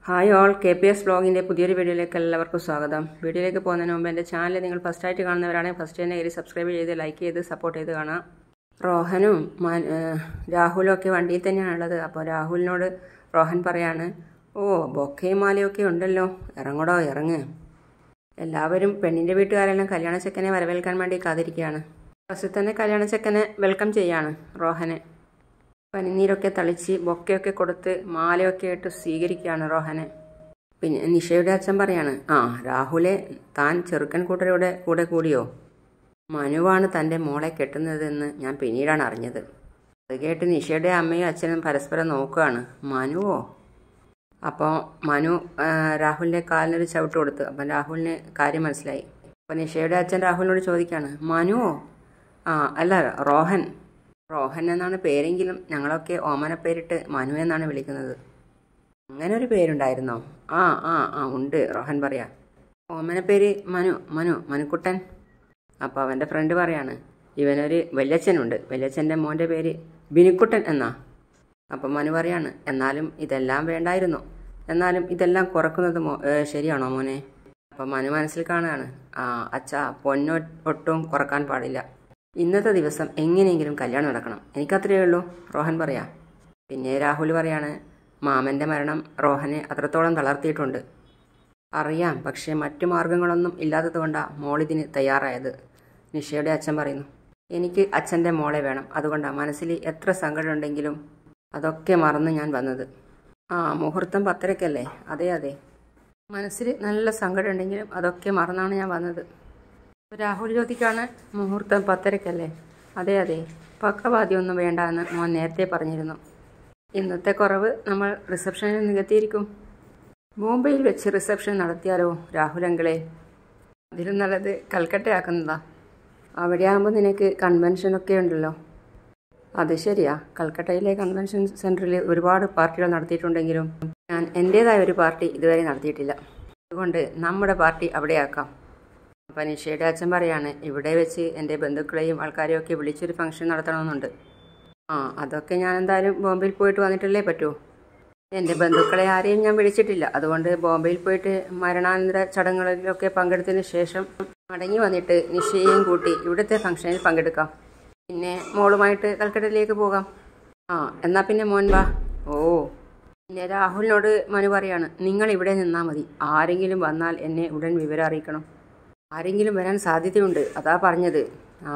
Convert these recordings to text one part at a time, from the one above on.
Hi all K P S ബ്ലോഗിൻ്റെ പുതിയൊരു വീഡിയോയിലേക്ക് എല്ലാവർക്കും സ്വാഗതം വീഡിയോയിലേക്ക് പോകുന്നതിന് മുമ്പ് എൻ്റെ ചാനൽ നിങ്ങൾ ഫസ്റ്റായിട്ട് കാണുന്നവരാണെങ്കിൽ ഫസ്റ്റ് തന്നെ കയറി സബ്സ്ക്രൈബ് ചെയ്ത് ലൈക്ക് ചെയ്ത് സപ്പോർട്ട് ചെയ്ത് കാണാം റോഹനും മാൻ- ഏഹ് രാഹുലും ഒക്കെ വണ്ടിയിൽ തന്നെയാണുള്ളത് അപ്പോൾ രാഹുലിനോട് റോഹൻ പറയാണ് ഓ ബൊക്കയും മാലയൊക്കെ ഉണ്ടല്ലോ ഇറങ്ങടോ ഇറങ്ങ് എല്ലാവരും പെണ്ണിൻ്റെ വീട്ടുകാരെല്ലാം കല്യാണ ചെക്കനെ വരവേൽക്കാൻ വേണ്ടി കാത്തിരിക്കുകയാണ് ഫസ്റ്റിൽ തന്നെ കല്യാണ ചെക്കനെ വെൽക്കം ചെയ്യാണ് റോഹനെ പനിനീരൊക്കെ തളിച്ച് ബൊക്കയൊക്കെ കൊടുത്ത് മാലയൊക്കെ ഇട്ട് സ്വീകരിക്കുകയാണ് റോഹനെ പിന്നെ നിഷയുടെ അച്ഛൻ പറയാണ് ആ രാഹുലെ താൻ ചെറുക്കൻ കൂട്ടരുടെ കൂടെ കൂടിയോ മനുവാണ് തൻ്റെ മോളെ കെട്ടുന്നതെന്ന് ഞാൻ പിന്നീടാണ് അറിഞ്ഞത് അത് കേട്ട് നിഷയുടെ അമ്മയും അച്ഛനും പരസ്പരം നോക്കുകയാണ് മനുവോ അപ്പോൾ മനു ആ, രാഹുലിൻ്റെ കാലിനൊരു ചവിട്ട് കൊടുത്തു അപ്പം രാഹുലിന് കാര്യം മനസ്സിലായി അപ്പോൾ നിഷയുടെ അച്ഛൻ രാഹുലിനോട് ചോദിക്കുകയാണ് മനുവോ ആ അല്ല റോഹൻ റോഹൻ എന്നാണ് പേരെങ്കിലും ഞങ്ങളൊക്കെ ഓമന പേരിട്ട് മനു എന്നാണ് വിളിക്കുന്നത് അങ്ങനെ ഒരു പേരുണ്ടായിരുന്നോ ആ ആ ആ ഉണ്ട് റോഹൻ പറയാ ഓമന പേര് മനു മനു മനുക്കുട്ടൻ അപ്പോൾ അവൻ്റെ ഫ്രണ്ട് പറയാണ് ഇവനൊരു വല്യച്ഛനുണ്ട് വല്യച്ഛൻ്റെ മോൻ്റെ പേര് ബിനുക്കുട്ടൻ എന്നാ അപ്പം മനു പറയാണ് എന്നാലും ഇതെല്ലാം വേണ്ടായിരുന്നു എന്നാലും ഇതെല്ലാം കുറക്കുന്നത് മോ ഏ, ശരിയാണോ മോനെ അപ്പം മനു മനസ്സിൽ കാണുകയാണ് ആ അച്ഛാ പൊന്നോ ഒട്ടും കുറക്കാൻ പാടില്ല ഇന്നത്തെ ദിവസം എങ്ങനെയെങ്കിലും കല്യാണം നടക്കണം എനിക്കത്രയേ ഉള്ളൂ റോഹൻ പറയാ പിന്നെ രാഹുൽ പറയാണ് മാമൻ്റെ മരണം റോഹനെ അത്രത്തോളം തളർത്തിയിട്ടുണ്ട് അറിയാം പക്ഷേ മറ്റു മാർഗങ്ങളൊന്നും ഇല്ലാത്തതുകൊണ്ടാണ് മോളിതിന് തയ്യാറായത് നിഷയുടെ അച്ഛൻ പറയുന്നു എനിക്ക് അച്ഛൻ്റെ മോളെ വേണം അതുകൊണ്ടാണ് മനസ്സിൽ എത്ര സങ്കടമുണ്ടെങ്കിലും അതൊക്കെ മറന്ന് ഞാൻ വന്നത് ആ മുഹൂർത്തം പത്തരക്കല്ലേ അതെ അതെ മനസ്സിൽ നല്ല സങ്കടമുണ്ടെങ്കിലും അതൊക്കെ മറന്നാണ് ഞാൻ വന്നത് രാഹുൽ ജ്യോതിക്കാണ് മുഹൂർത്തം പത്തരക്കല്ലേ അതെ അതെ പക്കവാദ്യമൊന്നും വേണ്ട എന്ന് മോൻ നേരത്തെ പറഞ്ഞിരുന്നു ഇന്നത്തെ കുറവ് നമ്മൾ റിസപ്ഷനിൽ നികത്തിയിരിക്കും ബോംബെയിൽ വെച്ച് റിസപ്ഷൻ നടത്തിയാലോ രാഹുൽ അങ്കിളെ അതിലും നല്ലത് കൽക്കട്ടയാക്കുന്നതാ അവിടെയാകുമ്പോൾ നിനക്ക് കൺവെൻഷനൊക്കെ ഉണ്ടല്ലോ അത് ശരിയാ കൽക്കട്ടയിലെ കൺവെൻഷൻ സെൻറ്ററിൽ ഒരുപാട് പാർട്ടികൾ നടത്തിയിട്ടുണ്ടെങ്കിലും ഞാൻ എൻ്റേതായ ഒരു പാർട്ടി ഇതുവരെ നടത്തിയിട്ടില്ല അതുകൊണ്ട് നമ്മുടെ പാർട്ടി അവിടെയാക്കാം അപ്പം നിഷയുടെ അച്ഛൻ പറയാണ് ഇവിടെ വെച്ച് എൻ്റെ ബന്ധുക്കളെയും ആൾക്കാരെയും ഒക്കെ വിളിച്ചൊരു ഫംഗ്ഷൻ നടത്തണമെന്നുണ്ട് ആ അതൊക്കെ ഞാൻ എന്തായാലും ബോംബെയിൽ പോയിട്ട് വന്നിട്ടല്ലേ പറ്റൂ എൻ്റെ ബന്ധുക്കളെ ആരെയും ഞാൻ വിളിച്ചിട്ടില്ല അതുകൊണ്ട് ബോംബെയിൽ പോയിട്ട് മരണാനന്തര ചടങ്ങുകളിലൊക്കെ പങ്കെടുത്തതിന് ശേഷം മടങ്ങി വന്നിട്ട് നിഷയെയും കൂട്ടി ഇവിടുത്തെ ഫംഗ്ഷനിൽ പങ്കെടുക്കാം പിന്നെ മോളുമായിട്ട് കൽക്കട്ടയിലേക്ക് പോകാം ആ എന്നാ പിന്നെ മോൻ വാ ഓ പിന്നെ രാഹുലിനോട് മനു പറയാണ് നിങ്ങൾ ഇവിടെ നിന്നാൽ മതി ആരെങ്കിലും വന്നാൽ എന്നെ ഉടൻ വിവരം അറിയിക്കണം ആരെങ്കിലും വരാൻ സാധ്യതയുണ്ട് അതാ പറഞ്ഞത് ആ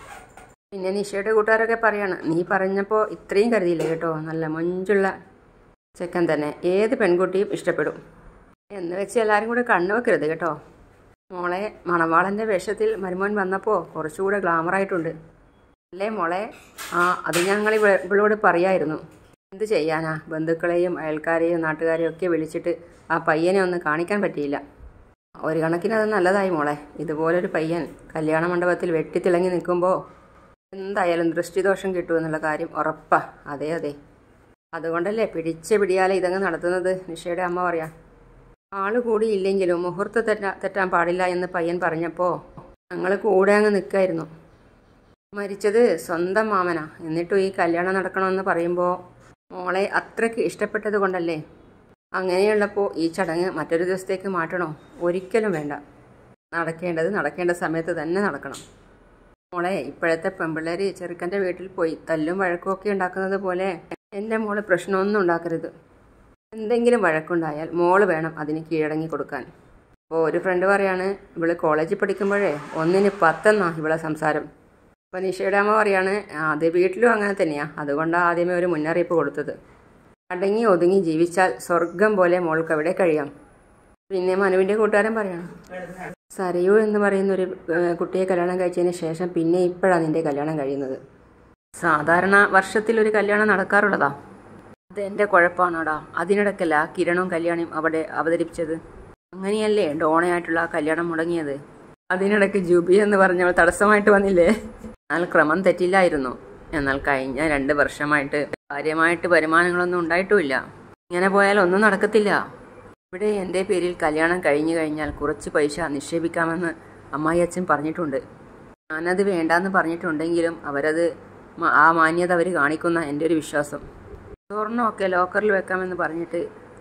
പിന്നെ നിഷയുടെ കൂട്ടുകാരൊക്കെ പറയാണ് നീ പറഞ്ഞപ്പോൾ ഇത്രയും കരുതിയില്ല കേട്ടോ നല്ല മൊഞ്ചുള്ള ചെക്കൻ തന്നെ ഏത് പെൺകുട്ടിയും ഇഷ്ടപ്പെടും എന്ന് വെച്ച് എല്ലാവരും കൂടെ കണ്ണു വെക്കരുത് കേട്ടോ മോളെ മണവാളൻ്റെ വേഷത്തിൽ മരുമോൻ വന്നപ്പോൾ കുറച്ചുകൂടെ ഗ്ലാമറായിട്ടുണ്ട് അല്ലേ മോളെ ആ അത് ഞങ്ങൾ ഇവ- ഇവളോട് പറയായിരുന്നു എന്ത് ചെയ്യാനാ ബന്ധുക്കളെയും അയൽക്കാരെയും നാട്ടുകാരെയും ഒക്കെ വിളിച്ചിട്ട് ആ പയ്യനെ ഒന്ന് കാണിക്കാൻ പറ്റിയില്ല ഒരു കണക്കിന് അത് നല്ലതായി മോളെ ഇതുപോലൊരു പയ്യൻ കല്യാണ മണ്ഡപത്തിൽ വെട്ടിത്തിളങ്ങി നിൽക്കുമ്പോൾ എന്തായാലും ദൃഷ്ടിദോഷം കിട്ടുമെന്നുള്ള കാര്യം ഉറപ്പാ അതെ അതെ അതുകൊണ്ടല്ലേ പിടിച്ച് പിടിയാലെ ഇതങ്ങ് നടത്തുന്നത് നിഷയുടെ അമ്മ പറയാം ആള് കൂടി ഇല്ലെങ്കിലും മുഹൂർത്തം തെറ്റാ തെറ്റാൻ പാടില്ല എന്ന് പയ്യൻ പറഞ്ഞപ്പോൾ ഞങ്ങൾ കൂടെ അങ്ങ് നിൽക്കായിരുന്നു മരിച്ചത് സ്വന്തം മാമനാ എന്നിട്ടും ഈ കല്യാണം നടക്കണമെന്ന് പറയുമ്പോൾ മോളെ അത്രയ്ക്ക് ഇഷ്ടപ്പെട്ടത് കൊണ്ടല്ലേ അങ്ങനെയുള്ളപ്പോൾ ഈ ചടങ്ങ് മറ്റൊരു ദിവസത്തേക്ക് മാറ്റണോ ഒരിക്കലും വേണ്ട നടക്കേണ്ടത് നടക്കേണ്ട സമയത്ത് തന്നെ നടക്കണം മോളെ ഇപ്പോഴത്തെ പെമ്പിള്ളേർ ചെറുക്കൻ്റെ വീട്ടിൽ പോയി തല്ലും വഴക്കും ഒക്കെ ഉണ്ടാക്കുന്നത് പോലെ എൻ്റെ മോള് പ്രശ്നമൊന്നും ഉണ്ടാക്കരുത് എന്തെങ്കിലും വഴക്കുണ്ടായാൽ മോള് വേണം അതിന് കീഴടങ്ങി കൊടുക്കാൻ അപ്പോൾ ഒരു ഫ്രണ്ട് പറയാണ് ഇവള് കോളേജിൽ പഠിക്കുമ്പോഴേ ഒന്നിന് പത്തെന്നാ ഇവളെ സംസാരം അപ്പോൾ നിഷയുടെ അമ്മ പറയാണ് "ആ, അത് വീട്ടിലും അങ്ങനെ തന്നെയാ അതുകൊണ്ടാണ് ആദ്യമേ ഒരു മുന്നറിയിപ്പ് കൊടുത്തത് അടങ്ങി ഒതുങ്ങി ജീവിച്ചാൽ സ്വർഗം പോലെ മോൾക്ക് അവിടെ കഴിയാം പിന്നെ മനുവിൻ്റെ കൂട്ടുകാരൻ പറയണം സരയു എന്ന് പറയുന്ന ഒരു ഏഹ്, കുട്ടിയെ കല്യാണം കഴിച്ചതിന് ശേഷം പിന്നെ ഇപ്പോഴാണ് നിന്റെ കല്യാണം കഴിയുന്നത് സാധാരണ വർഷത്തിൽ ഒരു കല്യാണം നടക്കാറുള്ളതാ അത് എൻ്റെ കുഴപ്പമാണോടാ അതിനിടയ്ക്കല്ല കിരണവും കല്യാണിയും അവിടെ അവതരിപ്പിച്ചത് അങ്ങനെയല്ലേ ഡോണയായിട്ടുള്ള ആ കല്യാണം മുടങ്ങിയത് അതിനിടയ്ക്ക് ജൂബി എന്ന് പറഞ്ഞവൾ തടസ്സമായിട്ട് വന്നില്ലേ എന്നാൽ ക്രമം തെറ്റില്ലായിരുന്നു എന്നാൽ കഴിഞ്ഞ രണ്ട് വർഷമായിട്ട് കാര്യമായിട്ട് വരുമാനങ്ങളൊന്നും ഉണ്ടായിട്ടുമില്ല ഇങ്ങനെ പോയാൽ ഒന്നും നടക്കത്തില്ല ഇവിടെ എൻ്റെ പേരിൽ കല്യാണം കഴിഞ്ഞു കഴിഞ്ഞാൽ കുറച്ച് പൈസ നിക്ഷേപിക്കാമെന്ന് അമ്മായി അച്ഛൻ പറഞ്ഞിട്ടുണ്ട് ഞാനത് വേണ്ടാന്ന് പറഞ്ഞിട്ടുണ്ടെങ്കിലും അവരത് മ- ആ മാന്യത അവർ കാണിക്കുന്ന എൻ്റെ ഒരു വിശ്വാസം സ്വർണ്ണമൊക്കെ ലോക്കറിൽ വെക്കാമെന്ന് പറഞ്ഞിട്ട്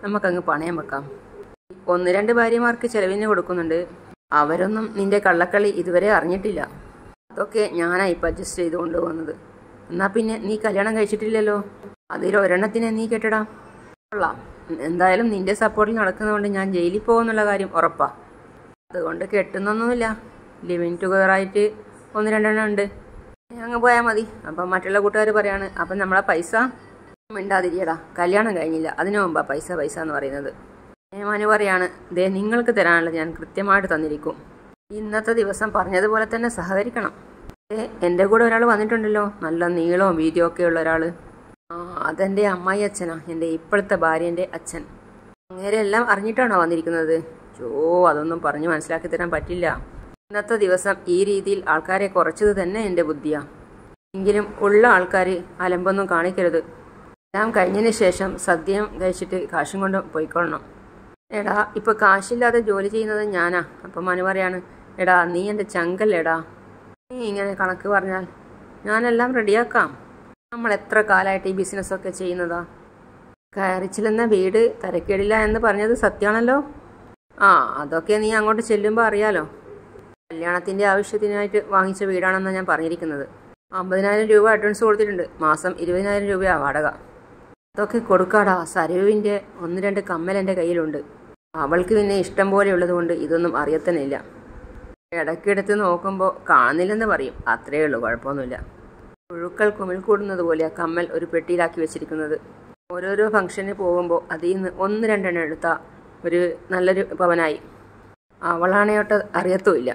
നമുക്കങ്ങ് പണയം വെക്കാം ഒന്ന് രണ്ട് ഭാര്യമാർക്ക് ചെലവിന് കൊടുക്കുന്നുണ്ട് അവരൊന്നും നിന്റെ കള്ളക്കളി ഇതുവരെ അറിഞ്ഞിട്ടില്ല അതൊക്കെ ഞാനാ ഇപ്പം അഡ്ജസ്റ്റ് ചെയ്ത് കൊണ്ടുപോകുന്നത് എന്നാ പിന്നെ നീ കല്യാണം കഴിച്ചിട്ടില്ലല്ലോ അതിൽ ഒരെണ്ണത്തിനെ നീ കെട്ടടാ കൊള്ളാം എന്തായാലും നിന്റെ സപ്പോർട്ടിൽ നടക്കുന്നതുകൊണ്ട് ഞാൻ ജയിലിൽ പോകുന്നുള്ള കാര്യം ഉറപ്പാ അതുകൊണ്ട് കെട്ടുന്നൊന്നുമില്ല ലിവിങ് ടുഗദറായിട്ട് ഒന്ന് രണ്ടെണ്ണം ഉണ്ട് അങ്ങ് പോയാൽ മതി അപ്പം മറ്റുള്ള കൂട്ടുകാർ പറയാണ് അപ്പം നമ്മളെ പൈസ മിണ്ടാതിരിയടാ കല്യാണം കഴിഞ്ഞില്ല അതിനു മുമ്പാ പൈസ പൈസ എന്ന് പറയുന്നത് മനു പറയാണ് ദേ നിങ്ങൾക്ക് തരാനുള്ളത് ഞാൻ കൃത്യമായിട്ട് തന്നിരിക്കും ഇന്നത്തെ ദിവസം പറഞ്ഞതുപോലെ തന്നെ സഹകരിക്കണം ഏ എൻ്റെ കൂടെ ഒരാൾ വന്നിട്ടുണ്ടല്ലോ നല്ല നീളവും വീതിയും ഒക്കെ ഉള്ള ഒരാൾ ആ അതെൻ്റെ അമ്മായി അച്ഛനാ എൻ്റെ ഇപ്പോഴത്തെ ഭാര്യൻ്റെ അച്ഛൻ അങ്ങേരെ എല്ലാം അറിഞ്ഞിട്ടാണോ വന്നിരിക്കുന്നത് ചോ അതൊന്നും പറഞ്ഞു മനസ്സിലാക്കി തരാൻ പറ്റില്ല ഇന്നത്തെ ദിവസം ഈ രീതിയിൽ ആൾക്കാരെ കുറച്ചത് തന്നെ എൻ്റെ ബുദ്ധിയാ എങ്കിലും ഉള്ള ആൾക്കാർ അലമ്പൊന്നും കാണിക്കരുത് എല്ലാം കഴിഞ്ഞതിന് ശേഷം സദ്യം കഴിച്ചിട്ട് കാശും കൊണ്ട് പോയിക്കൊള്ളണം എടാ ഇപ്പൊ കാശില്ലാതെ ജോലി ചെയ്യുന്നത് ഞാനാ അപ്പൊ മനു പറയാണ് എടാ നീ എൻ്റെ ചങ്കല്ലേടാ നീ ഇങ്ങനെ കണക്ക് പറഞ്ഞാൽ ഞാനെല്ലാം റെഡിയാക്കാം നമ്മൾ എത്ര കാലമായിട്ട് ഈ ബിസിനസ്സൊക്കെ ചെയ്യുന്നതാ കയറിച്ചില്ലെന്ന വീട് തരക്കേടില്ല എന്ന് പറഞ്ഞത് സത്യമാണല്ലോ ആ അതൊക്കെ നീ അങ്ങോട്ട് ചെല്ലുമ്പോൾ അറിയാലോ കല്യാണത്തിന്റെ ആവശ്യത്തിനായിട്ട് വാങ്ങിച്ച വീടാണെന്നാണ് ഞാൻ പറഞ്ഞിരിക്കുന്നത് അമ്പതിനായിരം രൂപ അഡ്വാൻസ് കൊടുത്തിട്ടുണ്ട് മാസം ഇരുപതിനായിരം രൂപയാ വാടക അതൊക്കെ കൊടുക്കാടാ സരയുവിൻ്റെ ഒന്ന് രണ്ട് കമ്മൽ എൻ്റെ കയ്യിലുണ്ട് അവൾക്ക് പിന്നെ ഇഷ്ടം പോലെ ഉള്ളതുകൊണ്ട് ഇതൊന്നും അറിയത്തന്നില്ല ഇടയ്ക്കെടുത്ത് നോക്കുമ്പോൾ കാണുന്നില്ലെന്ന് പറയും അത്രയേ ഉള്ളൂ കുഴപ്പമൊന്നുമില്ല പുഴുക്കൾ കുമിൾ കൂടുന്നത് പോലെ ആ കമ്മൽ ഒരു പെട്ടിയിലാക്കി വെച്ചിരിക്കുന്നത് ഓരോരോ ഫംഗ്ഷന് പോകുമ്പോൾ അതിൽ നിന്ന് ഒന്ന് രണ്ടെണ്ണം എടുത്ത ഒരു നല്ലൊരു പവനായി അവളാണെയോട്ട് അറിയത്തുമില്ല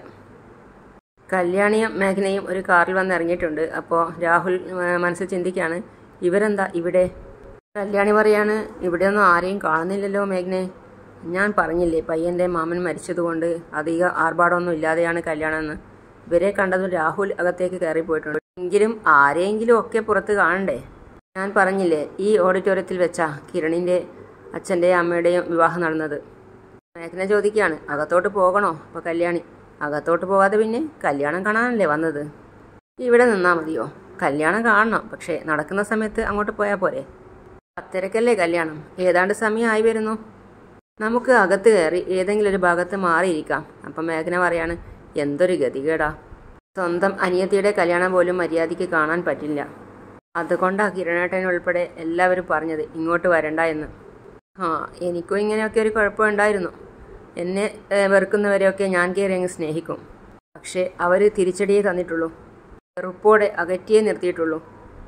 കല്യാണിയും മേഘനയും ഒരു കാറിൽ വന്ന് ഇറങ്ങിയിട്ടുണ്ട് അപ്പോൾ രാഹുൽ ഏഹ്, മനസ്സിൽ ചിന്തിക്കുകയാണ് ഇവരെന്താ ഇവിടെ കല്യാണി പറയാണ് ഇവിടെയൊന്നും ആരെയും കാണുന്നില്ലല്ലോ മേഘനെ ഞാൻ പറഞ്ഞില്ലേ പയ്യൻ്റെ മാമൻ മരിച്ചതുകൊണ്ട് അധിക ആർഭാടമൊന്നും ഇല്ലാതെയാണ് കല്യാണം എന്ന് ഇവരെ കണ്ടതും രാഹുൽ അകത്തേക്ക് കയറി പോയിട്ടുണ്ട് എങ്കിലും ആരെയെങ്കിലും ഒക്കെ പുറത്ത് കാണണ്ടേ ഞാൻ പറഞ്ഞില്ലേ ഈ ഓഡിറ്റോറിയത്തിൽ വെച്ചാ കിരണിൻ്റെ അച്ഛൻ്റെയും അമ്മയുടെയും വിവാഹം നടന്നത് മേഘന ചോദിക്കുകയാണ് അകത്തോട്ട് പോകണോ അപ്പോൾ കല്യാണി അകത്തോട്ട് പോകാതെ പിന്നെ കല്യാണം കാണാനല്ലേ വന്നത് ഇവിടെ നിന്നാ മതിയോ കല്യാണം കാണണം പക്ഷേ നടക്കുന്ന സമയത്ത് അങ്ങോട്ട് പോയാൽ പോരെ പത്തരക്കല്ലേ കല്യാണം ഏതാണ്ട് സമയമായി വരുന്നു നമുക്ക് അകത്ത് കയറി ഏതെങ്കിലും ഒരു ഭാഗത്ത് മാറിയിരിക്കാം അപ്പം മേഘന പറയാണ് എന്തൊരു ഗതികേടാ സ്വന്തം അനിയത്തിയുടെ കല്യാണം പോലും മര്യാദയ്ക്ക് കാണാൻ പറ്റില്ല അതുകൊണ്ടാ കിരണേട്ടൻ ഉൾപ്പെടെ എല്ലാവരും പറഞ്ഞത് ഇങ്ങോട്ട് വരണ്ട എന്ന് ആ എനിക്കും ഇങ്ങനെയൊക്കെ ഒരു കുഴപ്പമുണ്ടായിരുന്നു എന്നെ ഏ, വെറുക്കുന്നവരെയൊക്കെ ഞാൻ കയറി അങ്ങ് സ്നേഹിക്കും പക്ഷേ അവർ തിരിച്ചടിയേ തന്നിട്ടുള്ളൂ വെറുപ്പോടെ അകറ്റിയേ നിർത്തിയിട്ടുള്ളൂ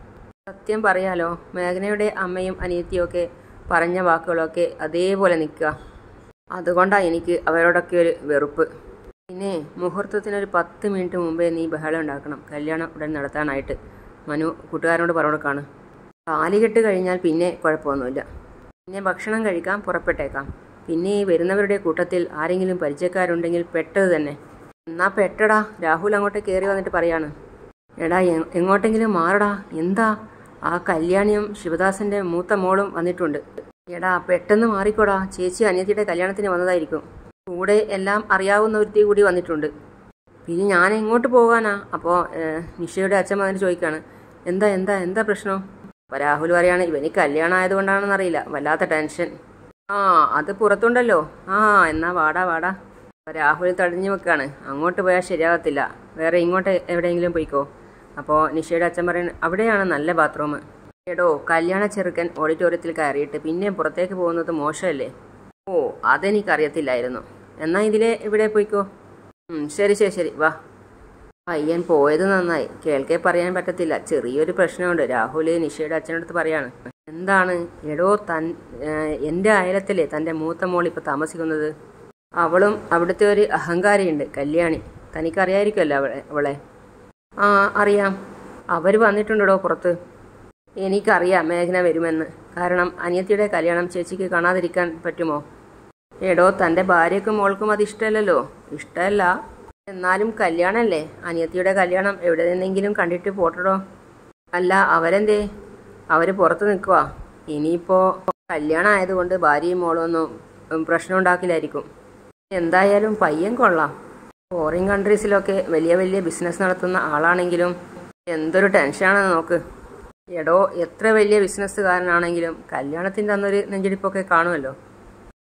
സത്യം പറയാലോ മേഘനയുടെ അമ്മയും അനിയത്തിയും ഒക്കെ പറഞ്ഞ വാക്കുകളൊക്കെ അതേപോലെ നിൽക്കുക അതുകൊണ്ടാണ് എനിക്ക് അവരോടൊക്കെ ഒരു വെറുപ്പ് പിന്നെ മുഹൂർത്തത്തിനൊരു പത്ത് മിനിറ്റ് മുമ്പേ നീ ബഹളം ഉണ്ടാക്കണം കല്യാണം ഉടൻ നടത്താനായിട്ട് മനു കൂട്ടുകാരനോട് പറഞ്ഞോടക്കാണ് കാലികെട്ട് കഴിഞ്ഞാൽ പിന്നെ കുഴപ്പമൊന്നുമില്ല പിന്നെ ഭക്ഷണം കഴിക്കാൻ പുറപ്പെട്ടേക്കാം പിന്നെ ഈ വരുന്നവരുടെ കൂട്ടത്തിൽ ആരെങ്കിലും പരിചയക്കാരുണ്ടെങ്കിൽ പെട്ടത് തന്നെ എന്നാ പെട്ടടാ രാഹുൽ അങ്ങോട്ട് കയറി വന്നിട്ട് പറയാണ് എടാ എ- എങ്ങോട്ടെങ്കിലും മാറടാ എന്താ ആ കല്യാണിയും ശിവദാസന്റെ മൂത്ത മോളും വന്നിട്ടുണ്ട് എടാ പെട്ടെന്ന് മാറിക്കോടാ ചേച്ചി അനിയത്തിയുടെ കല്യാണത്തിന് വന്നതായിരിക്കും കൂടെ എല്ലാം അറിയാവുന്ന ഒരുത്തി കൂടി വന്നിട്ടുണ്ട് പിന്നെ ഞാൻ എങ്ങോട്ട് പോകാനാ അപ്പോൾ നിഷയുടെ അച്ഛൻ വന്നിട്ട് ചോദിക്കാണ് എന്താ എന്താ എന്താ പ്രശ്നം അപ്പോൾ രാഹുൽ പറയാണ് ഇവന് കല്യാണം ആയതുകൊണ്ടാണെന്ന് അറിയില്ല വല്ലാത്ത ടെൻഷൻ ആ അത് പുറത്തുണ്ടല്ലോ ആ എന്നാ വാടാ വാടാ അപ്പോൾ രാഹുൽ തടഞ്ഞു വെക്കാണ് അങ്ങോട്ട് പോയാൽ ശരിയാകത്തില്ല വേറെ ഇങ്ങോട്ട് എവിടെയെങ്കിലും പോയിക്കോ അപ്പോൾ നിഷയുടെ അച്ഛൻ പറയുന്നത് അവിടെയാണ് നല്ല ബാത്റൂം എടോ കല്യാണ ചെറുക്കൻ ഓഡിറ്റോറിയത്തിൽ കയറിയിട്ട് പിന്നെ പുറത്തേക്ക് പോകുന്നത് മോശമല്ലേ ഓ അതെനിക്കറിയത്തില്ലായിരുന്നു എന്നാ ഇതിലെ ഇവിടെ പോയിക്കോ ഉം, ശരി ശരി ശരി വാ പയ്യൻ പോയത് നന്നായി കേൾക്കെ പറയാൻ പറ്റത്തില്ല ചെറിയൊരു പ്രശ്നമുണ്ട് രാഹുൽ നിഷയുടെ അച്ഛനടുത്ത് പറയാണ് എന്താണ് എടോ തൻ ഏഹ്, എൻ്റെ അയലത്തിലെ തൻ്റെ മൂത്ത മോൾ ഇപ്പോൾ താമസിക്കുന്നത് അവളും അവിടുത്തെ ഒരു അഹങ്കാരിയുണ്ട് കല്യാണി തനിക്കറിയായിരിക്കുമല്ലോ അവളെ അവളെ ആ അറിയാം അവർ വന്നിട്ടുണ്ടോ പുറത്ത് എനിക്കറിയാം മേഘന വരുമെന്ന് കാരണം അനിയത്തിയുടെ കല്യാണം ചേച്ചിക്ക് കാണാതിരിക്കാൻ പറ്റുമോ എടോ തൻ്റെ ഭാര്യക്കും മോൾക്കും അത് ഇഷ്ടമല്ലല്ലോ ഇഷ്ടമല്ല എന്നാലും കല്യാണമല്ലേ അനിയത്തിയുടെ കല്യാണം എവിടെ നിന്നെങ്കിലും കണ്ടിട്ട് പോട്ടടോ അല്ല അവരെന്തേ അവര് പുറത്ത് നിൽക്കുക ഇനിയിപ്പോ കല്യാണം ആയതുകൊണ്ട് ഭാര്യയും മോളും ഒന്നും ഉം, പ്രശ്നം ഉണ്ടാക്കില്ലായിരിക്കും എന്തായാലും പയ്യൻ കൊള്ളാം ഫോറിൻ കൺട്രീസിലൊക്കെ വലിയ വലിയ ബിസിനസ് നടത്തുന്ന ആളാണെങ്കിലും എന്തൊരു ടെൻഷനാണെന്ന് നോക്ക് എടോ എത്ര വലിയ ബിസിനസ്സുകാരനാണെങ്കിലും കല്യാണത്തിൻ്റെ അന്നൊരു നെഞ്ചിടിപ്പൊക്കെ കാണുമല്ലോ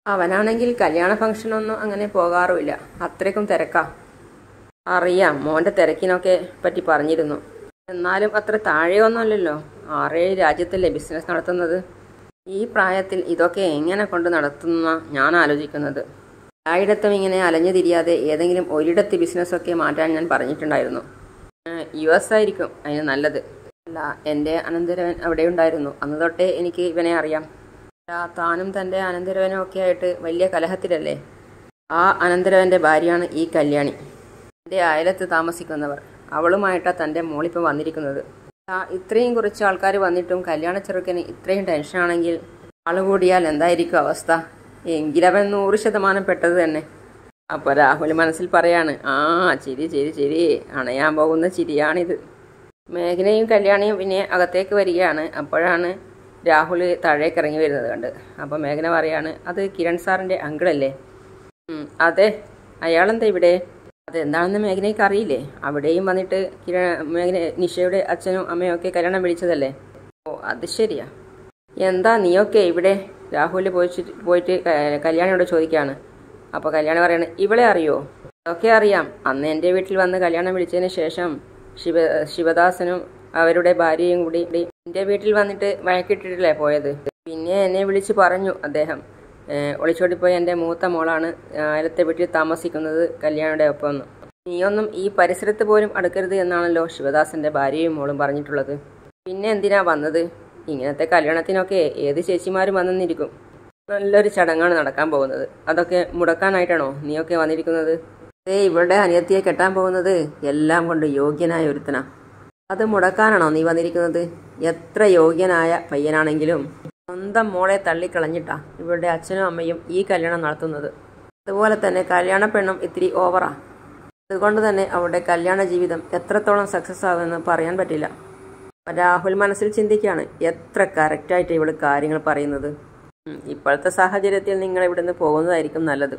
അവനാണെങ്കിൽ കല്യാണ ഫംഗ്ഷനൊന്നും അങ്ങനെ പോകാറുമില്ല അത്രയ്ക്കും തിരക്കാ അറിയാം മോൻ്റെ തിരക്കിനൊക്കെ പറ്റി പറഞ്ഞിരുന്നു എന്നാലും അത്ര താഴെയൊന്നുമല്ലല്ലോ ആറേഴ് രാജ്യത്തല്ലേ ബിസിനസ് നടത്തുന്നത് ഈ പ്രായത്തിൽ ഇതൊക്കെ എങ്ങനെ കൊണ്ട് നടത്തുന്ന ഞാൻ ആലോചിക്കുന്നത് എല്ലായിടത്തും ഇങ്ങനെ അലഞ്ഞു തിരിയാതെ ഏതെങ്കിലും ഒരിടത്ത് ബിസിനസ്സൊക്കെ മാറ്റാൻ ഞാൻ പറഞ്ഞിട്ടുണ്ടായിരുന്നു യു എസ് ആയിരിക്കും അതിന് നല്ലത് അല്ല എൻ്റെ അനന്തരവൻ അവിടെ ഉണ്ടായിരുന്നു അന്ന് തൊട്ടേ എനിക്ക് ഇവനെ അറിയാം അല്ല താനും തൻ്റെ അനന്തരവനും ഒക്കെ ആയിട്ട് വലിയ കലഹത്തിലല്ലേ ആ അനന്തരവൻ്റെ ഭാര്യയാണ് ഈ കല്യാണി എൻ്റെ അയലത്ത് താമസിക്കുന്നവർ അവളുമായിട്ടാണ് തൻ്റെ മോളിപ്പം വന്നിരിക്കുന്നത് ആ ഇത്രയും കുറച്ച് ആൾക്കാർ വന്നിട്ടും കല്യാണ ചെറുക്കന് ഇത്രയും ടെൻഷനാണെങ്കിൽ ആള് കൂടിയാൽ എന്തായിരിക്കും അവസ്ഥ എങ്കിലവൻ നൂറ് ശതമാനം പെട്ടത് തന്നെ അപ്പോൾ രാഹുൽ മനസ്സിൽ പറയാണ് ആ ചിരി ചിരി ചിരി അണയാൻ പോകുന്ന ചിരിയാണിത് മേഘനയും കല്യാണിയും പിന്നെ അകത്തേക്ക് വരികയാണ് അപ്പോഴാണ് രാഹുൽ താഴേക്ക് ഇറങ്ങി വരുന്നത് കണ്ട് അപ്പോൾ മേഘന പറയാണ് അത് കിരൺ സാറിൻ്റെ അങ്കിളല്ലേ ഉം, അതെ അയാളെന്താ ഇവിടെ അതെന്താണെന്ന് മേഘനയ്ക്ക് അറിയില്ലേ അവിടെയും വന്നിട്ട് കിര മേഘന നിഷയുടെ അച്ഛനും അമ്മയും ഒക്കെ കല്യാണം വിളിച്ചതല്ലേ ഓ അത് ശരിയാ എന്താ നീയൊക്കെ ഇവിടെ രാഹുൽ പോയിട്ട് പോയിട്ട് ക- കല്യാണിയോട് ചോദിക്കുകയാണ് അപ്പോൾ കല്യാണി പറയാണ് ഇവളെ അറിയോ അതൊക്കെ അറിയാം അന്ന് എൻ്റെ വീട്ടിൽ വന്ന് കല്യാണം വിളിച്ചതിന് ശേഷം ശിവ ശിവദാസനും അവരുടെ ഭാര്യയും കൂടി എൻ്റെ വീട്ടിൽ വന്നിട്ട് വഴക്കിട്ടിട്ടില്ലേ പോയത് പിന്നെ എന്നെ വിളിച്ച് പറഞ്ഞു അദ്ദേഹം ഏഹ് ഒളിച്ചോടിപ്പോയ എൻ്റെ മൂത്ത മോളാണ് അയലത്തെ വീട്ടിൽ താമസിക്കുന്നത് കല്യാണിയുടെ ഒപ്പം എന്ന്. നീയൊന്നും ഈ പരിസരത്ത് പോലും അടുക്കരുത് എന്നാണല്ലോ ശിവദാസന്റെ ഭാര്യയും മോളും പറഞ്ഞിട്ടുള്ളത് പിന്നെ എന്തിനാ വന്നത് ഇങ്ങനത്തെ കല്യാണത്തിനൊക്കെ ഏത് ചേച്ചിമാരും വന്നെന്നിരിക്കും നല്ലൊരു ചടങ്ങാണ് നടക്കാൻ പോകുന്നത് അതൊക്കെ മുടക്കാനായിട്ടാണോ നീയൊക്കെ വന്നിരിക്കുന്നത് ഏ ഇവളുടെ അനിയത്തിയെ കെട്ടാൻ പോകുന്നത് എല്ലാം കൊണ്ട് യോഗ്യനായ ഒരുത്തനാ അത് മുടക്കാനാണോ നീ വന്നിരിക്കുന്നത് എത്ര യോഗ്യനായ പയ്യനാണെങ്കിലും സ്വന്തം മോളെ തള്ളിക്കളഞ്ഞിട്ടാ ഇവരുടെ അച്ഛനും അമ്മയും ഈ കല്യാണം നടത്തുന്നത് അതുപോലെ തന്നെ കല്യാണ പെണ്ണും ഇത്തിരി ഓവറാ അതുകൊണ്ട് തന്നെ അവളുടെ കല്യാണ ജീവിതം എത്രത്തോളം സക്സസ് ആകുമെന്ന് പറയാൻ പറ്റില്ല രാഹുൽ മനസ്സിൽ ചിന്തിക്കുകയാണ് എത്ര കറക്റ്റായിട്ട് ഇവള് കാര്യങ്ങൾ പറയുന്നത് ഉം, ഇപ്പോഴത്തെ സാഹചര്യത്തിൽ നിങ്ങൾ ഇവിടുന്ന് പോകുന്നതായിരിക്കും നല്ലത്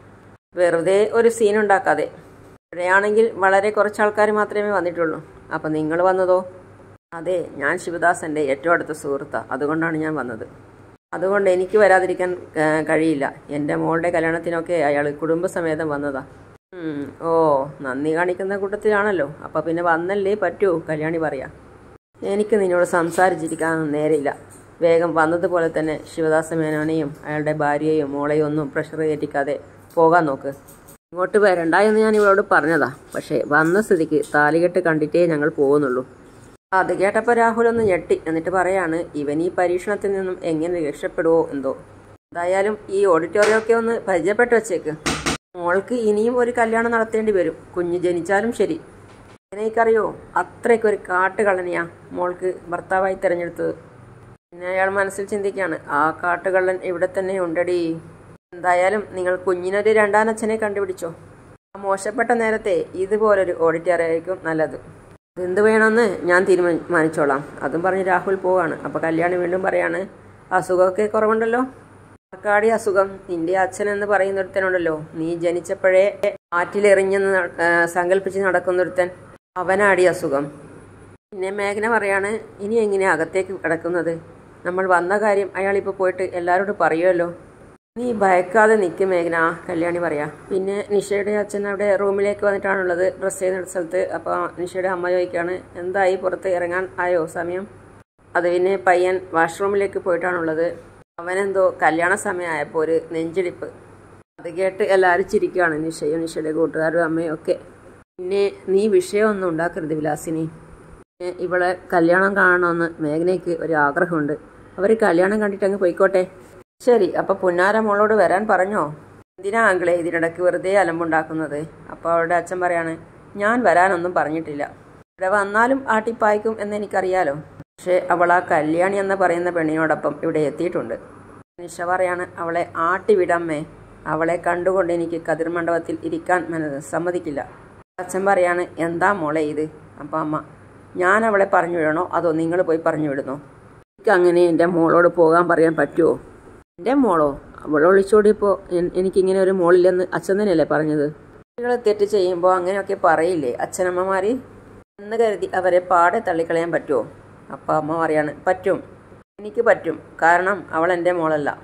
വെറുതെ ഒരു സീൻ ഉണ്ടാക്കാതെ ഇവിടെയാണെങ്കിൽ വളരെ കുറച്ച് ആൾക്കാർ മാത്രമേ വന്നിട്ടുള്ളൂ അപ്പം നിങ്ങൾ വന്നതോ അതെ ഞാൻ ശിവദാസന്റെ ഏറ്റവും അടുത്ത സുഹൃത്താണ് അതുകൊണ്ടാണ് ഞാൻ വന്നത് അതുകൊണ്ട് എനിക്ക് വരാതിരിക്കാൻ ആ, കഴിയില്ല എൻ്റെ മോളുടെ കല്യാണത്തിനൊക്കെ അയാൾ കുടുംബസമേതം വന്നതാ ഉം, ഓ നന്ദി കാണിക്കുന്ന കൂട്ടത്തിലാണല്ലോ അപ്പം പിന്നെ വന്നല്ലേ പറ്റൂ കല്യാണി പറയാ എനിക്ക് നിന്നോട് സംസാരിച്ചിരിക്കാൻ നേരില്ല വേഗം വന്നതുപോലെ തന്നെ ശിവദാസ മേനോനെയും അയാളുടെ ഭാര്യയെയും മോളെയും ഒന്നും പ്രഷർ കയറ്റിക്കാതെ പോകാൻ നോക്ക് ഇങ്ങോട്ട് വരണ്ട എന്ന് ഞാൻ ഇവളോട് പറഞ്ഞതാ പക്ഷേ വന്ന സ്ഥിതിക്ക് താലികെട്ട് കണ്ടിട്ടേ ഞങ്ങൾ പോകുന്നുള്ളൂ അത് കേട്ടപ്പോൾ രാഹുൽ ഒന്ന് ഞെട്ടി എന്നിട്ട് പറയാണ് ഇവൻ ഈ പരീക്ഷണത്തിൽ നിന്നും എങ്ങനെ രക്ഷപ്പെടുവോ എന്തോ എന്തായാലും ഈ ഓഡിറ്റോറിയം ഒക്കെ ഒന്ന് പരിചയപ്പെട്ട് വെച്ചേക്ക് മോൾക്ക് ഇനിയും ഒരു കല്യാണം നടത്തേണ്ടി വരും കുഞ്ഞ് ജനിച്ചാലും ശരി എനിക്കറിയോ അത്രയ്ക്കൊരു കാട്ടുകള്ളനെയാ മോൾക്ക് ഭർത്താവായി തിരഞ്ഞെടുത്തത് പിന്നെ അയാൾ മനസ്സിൽ ചിന്തിക്കുകയാണ് ആ കാട്ടുകള്ളൻ ഇവിടെ തന്നെ ഉണ്ടടി എന്തായാലും നിങ്ങൾ കുഞ്ഞിനൊരു രണ്ടാനച്ഛനെ കണ്ടുപിടിച്ചോ ആ മോശപ്പെട്ട നേരത്തെ ഇതുപോലൊരു ഓഡിറ്റോറിയം ആയിരിക്കും നല്ലത് എന്ത് വേണമെന്ന് ഞാൻ തീരുമാനിച്ചോളാം അതും പറഞ്ഞ് രാഹുൽ പോവാണ് അപ്പോൾ കല്യാണി വീണ്ടും പറയാണ് അസുഖമൊക്കെ കുറവുണ്ടല്ലോ ആർക്കാടി അസുഖം നിന്റെ അച്ഛൻ എന്ന് പറയുന്നൊരുത്തനുണ്ടല്ലോ നീ ജനിച്ചപ്പോഴേ ആറ്റിലെറിഞ്ഞെന്ന് ന- ആ, സങ്കല്പിച്ച് നടക്കുന്നൊരുത്തൻ അവനാടി അസുഖം പിന്നെ മേഘന പറയാണ് ഇനി എങ്ങനെയാ അകത്തേക്ക് കിടക്കുന്നത് നമ്മൾ വന്ന കാര്യം അയാൾ ഇപ്പോൾ പോയിട്ട് എല്ലാവരോടും പറയുമല്ലോ നീ ഭയക്കാതെ നിൽക്കും മേഘന കല്യാണി പറയാ പിന്നെ നിഷയുടെ അച്ഛൻ അവിടെ റൂമിലേക്ക് വന്നിട്ടാണുള്ളത് ഡ്രസ്സ് ചെയ്യുന്ന സ്ഥലത്ത് അപ്പോൾ നിഷയുടെ അമ്മ ചോദിക്കുകയാണ് എന്തായി പുറത്ത് ഇറങ്ങാൻ ആയോ സമയം അത് പിന്നെ പയ്യൻ വാഷ്റൂമിലേക്ക് പോയിട്ടാണുള്ളത് അവനെന്തോ കല്യാണ സമയമായപ്പോൾ ഒരു നെഞ്ചിടിപ്പ് അത് കേട്ട് എല്ലാവരും ചിരിക്കുകയാണ് നിഷയും നിഷയുടെ കൂട്ടുകാരും അമ്മയും ഒക്കെ പിന്നെ നീ വിഷയമൊന്നും ഉണ്ടാക്കരുത് വിലാസിനി പിന്നെ ഇവളെ കല്യാണം കാണണമെന്ന് മേഘനയ്ക്ക് ഒരു ആഗ്രഹമുണ്ട് അവർ കല്യാണം കണ്ടിട്ട് അങ്ങ് പോയിക്കോട്ടെ ശരി അപ്പൊ പുന്നാര മോളോട് വരാൻ പറഞ്ഞോ എന്തിനാ ആങ്കിളെ ഇതിനിടയ്ക്ക് വെറുതെ അലമ്പുണ്ടാക്കുന്നത് അപ്പോൾ അവളുടെ അച്ഛൻ പറയാണ് ഞാൻ വരാനൊന്നും പറഞ്ഞിട്ടില്ല ഇവിടെ വന്നാലും ആട്ടിപ്പായ്ക്കും എന്ന് എനിക്കറിയാലോ പക്ഷേ അവൾ ആ കല്യാണി എന്ന് പറയുന്ന പെണ്ണിനോടൊപ്പം ഇവിടെ എത്തിയിട്ടുണ്ട് നിഷ പറയാണ് അവളെ ആട്ടിവിടമ്മേ അവളെ കണ്ടുകൊണ്ട് എനിക്ക് കതിർ മണ്ഡപത്തിൽ ഇരിക്കാൻ മന- സമ്മതിക്കില്ല അച്ഛൻ പറയാണ് എന്താ മോളെ ഇത് അപ്പം അമ്മ ഞാൻ അവളെ പറഞ്ഞു വിടണോ അതോ നിങ്ങൾ പോയി പറഞ്ഞു വിടുന്നോ എനിക്ക് അങ്ങനെ എൻ്റെ മോളോട് പോകാൻ പറയാൻ പറ്റുമോ എൻ്റെ മോളോ അവൾ ഒളിച്ചോടിയപ്പോൾ എനിക്കിങ്ങനെ ഒരു മോളില്ലെന്ന് അച്ഛൻ തന്നെയല്ലേ പറഞ്ഞത് നിങ്ങൾ തെറ്റ് ചെയ്യുമ്പോൾ അങ്ങനെയൊക്കെ പറയില്ലേ അച്ഛനമ്മമാർ എന്ന് കരുതി അവരെ പാടെ തള്ളിക്കളയാൻ പറ്റുമോ അപ്പം അമ്മ പറയാണ് പറ്റും എനിക്ക് പറ്റും കാരണം അവൾ എൻ്റെ മോളല്ല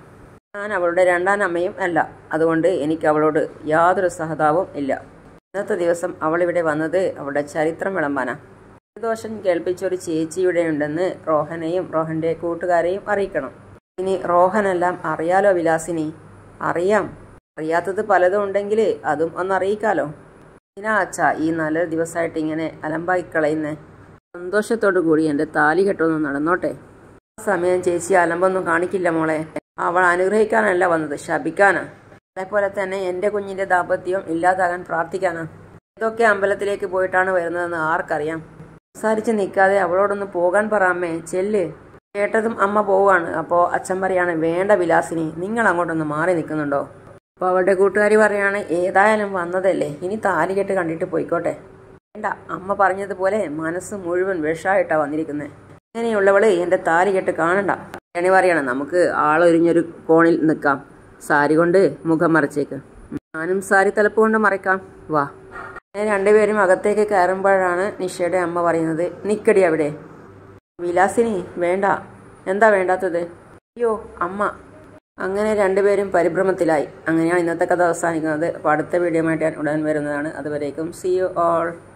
ഞാൻ അവളുടെ രണ്ടാം അമ്മയും അല്ല അതുകൊണ്ട് എനിക്ക് അവളോട് യാതൊരു സഹതാപവും ഇല്ല ഇന്നത്തെ ദിവസം അവൾ ഇവിടെ വന്നത് അവളുടെ ചരിത്രം വിളമ്പാനാ ദോഷൻ കേൾപ്പിച്ച ഒരു ചേച്ചിയുടെ ഉണ്ടെന്ന് റോഹനെയും റോഹന്റെ കൂട്ടുകാരെയും അറിയിക്കണം ഇനി റോഹനെല്ലാം അറിയാലോ വിലാസിനി അറിയാം അറിയാത്തത് പലതും ഉണ്ടെങ്കിൽ അതും ഒന്ന് അറിയിക്കാലോ ഇതിനാ അച്ഛാ ഈ നല്ല ദിവസമായിട്ട് ഇങ്ങനെ അലമ്പാക്കി കളയുന്നേ സന്തോഷത്തോടു കൂടി എൻ്റെ താലി കെട്ടൊന്ന് നടന്നോട്ടെ ആ സമയം ചേച്ചി അലമ്പൊന്നും കാണിക്കില്ല മോളെ അവൾ അനുഗ്രഹിക്കാനല്ല വന്നത് ശപിക്കാനാ അതേപോലെ തന്നെ എൻ്റെ കുഞ്ഞിൻ്റെ ദാമ്പത്യവും ഇല്ലാതാകാൻ പ്രാർത്ഥിക്കാനാ ഇതൊക്കെ അമ്പലത്തിലേക്ക് പോയിട്ടാണ് വരുന്നതെന്ന് ആർക്കറിയാം സംസാരിച്ച് നിൽക്കാതെ അവളോടൊന്ന് പോകാൻ പറ അമ്മേ ചെല്ല് കേട്ടതും അമ്മ പോവാണ് അപ്പോൾ അച്ഛൻ പറയാണ് വേണ്ട വിലാസിനി നിങ്ങൾ അങ്ങോട്ടൊന്ന് മാറി നിൽക്കുന്നുണ്ടോ അപ്പോൾ അവളുടെ കൂട്ടുകാരി പറയാണ് ഏതായാലും വന്നതല്ലേ ഇനി താലി കെട്ട് കണ്ടിട്ട് പോയിക്കോട്ടെ വേണ്ട അമ്മ പറഞ്ഞതുപോലെ മനസ്സ് മുഴുവൻ വിഷായിട്ടാ വന്നിരിക്കുന്നത് ഇങ്ങനെയുള്ളവള് എൻ്റെ താലി കെട്ട് കാണണ്ട എണി പറയണം നമുക്ക് ആളൊരിഞ്ഞൊരു കോണിൽ നിൽക്കാം സാരി കൊണ്ട് മുഖം മറച്ചേക്ക് ഞാനും സാരി തലപ്പ് കൊണ്ട് മറയ്ക്കാം വാ അങ്ങനെ രണ്ടുപേരും അകത്തേക്ക് കയറുമ്പോഴാണ് നിഷയുടെ അമ്മ പറയുന്നത് നിക്കടി അവിടെ വിലാസിനി വേണ്ട എന്താ വേണ്ടാത്തത് അയ്യോ അമ്മ അങ്ങനെ രണ്ടുപേരും പരിഭ്രമത്തിലായി അങ്ങനെയാണ് ഇന്നത്തെ കഥ അവസാനിക്കുന്നത് അപ്പോൾ അടുത്ത വീഡിയോ ആയിട്ട് ഞാൻ ഉടൻ വരുന്നതാണ് അതുവരേക്കും സി യു ഓൾ